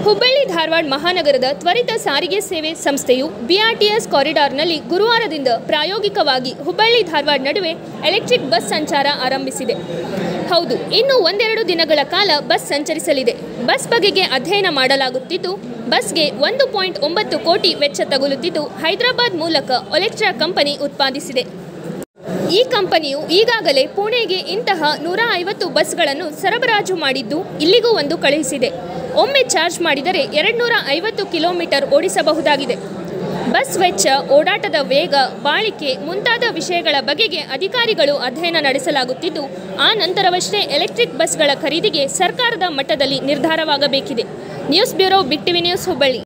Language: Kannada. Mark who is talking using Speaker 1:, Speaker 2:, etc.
Speaker 1: ಹುಬ್ಬಳ್ಳಿ ಧಾರವಾಡ ಮಹಾನಗರದ ತ್ವರಿತ ಸಾರಿಗೆ ಸೇವೆ ಸಂಸ್ಥೆಯು ಬಿಆರ್ಟಿಎಸ್ ಕಾರಿಡಾರ್ನಲ್ಲಿ ಗುರುವಾರದಿಂದ ಪ್ರಾಯೋಗಿಕವಾಗಿ ಹುಬ್ಬಳ್ಳಿ ಧಾರವಾಡ ನಡುವೆ ಎಲೆಕ್ಟ್ರಿಕ್ ಬಸ್ ಸಂಚಾರ ಆರಂಭಿಸಿದೆ ಹೌದು ಇನ್ನು ಒಂದೆರಡು ದಿನಗಳ ಕಾಲ ಬಸ್ ಸಂಚರಿಸಲಿದೆ ಬಸ್ ಬಗೆಗೆ ಅಧ್ಯಯನ ಮಾಡಲಾಗುತ್ತಿದ್ದು ಬಸ್ಗೆ ಒಂದು ಪಾಯಿಂಟ್ ಒಂಬತ್ತು ಕೋಟಿ ವೆಚ್ಚ ತಗುಲುತ್ತಿದ್ದು ಹೈದರಾಬಾದ್ ಮೂಲಕ ಒಲೆಕ್ಟ್ರಾ ಕಂಪನಿ ಉತ್ಪಾದಿಸಿದೆ ಈ ಕಂಪನಿಯು ಈಗಾಗಲೇ ಪುಣೆಗೆ ಇಂತಹ ನೂರ ಐವತ್ತು ಬಸ್ಗಳನ್ನು ಸರಬರಾಜು ಮಾಡಿದ್ದು ಇಲ್ಲಿಗೂ ಒಂದು ಕಳುಹಿಸಿದೆ ಒಮ್ಮೆ ಚಾರ್ಜ್ ಮಾಡಿದರೆ ಎರಡುನೂರ ಐವತ್ತು ಕಿಲೋಮೀಟರ್ ಓಡಿಸಬಹುದಾಗಿದೆ ಬಸ್ ವೆಚ್ಚ ಓಡಾಟದ ವೇಗ ಬಾಳಿಕೆ ಮುಂತಾದ ವಿಷಯಗಳ ಬಗೆಗೆ ಅಧಿಕಾರಿಗಳು ಅಧ್ಯಯನ ನಡೆಸಲಾಗುತ್ತಿದ್ದು ಆ ನಂತರವಷ್ಟೇ ಎಲೆಕ್ಟ್ರಿಕ್ ಬಸ್ಗಳ ಖರೀದಿಗೆ ಸರ್ಕಾರದ ಮಟ್ಟದಲ್ಲಿ ನಿರ್ಧಾರವಾಗಬೇಕಿದೆ news bureau Big TV news Hubballi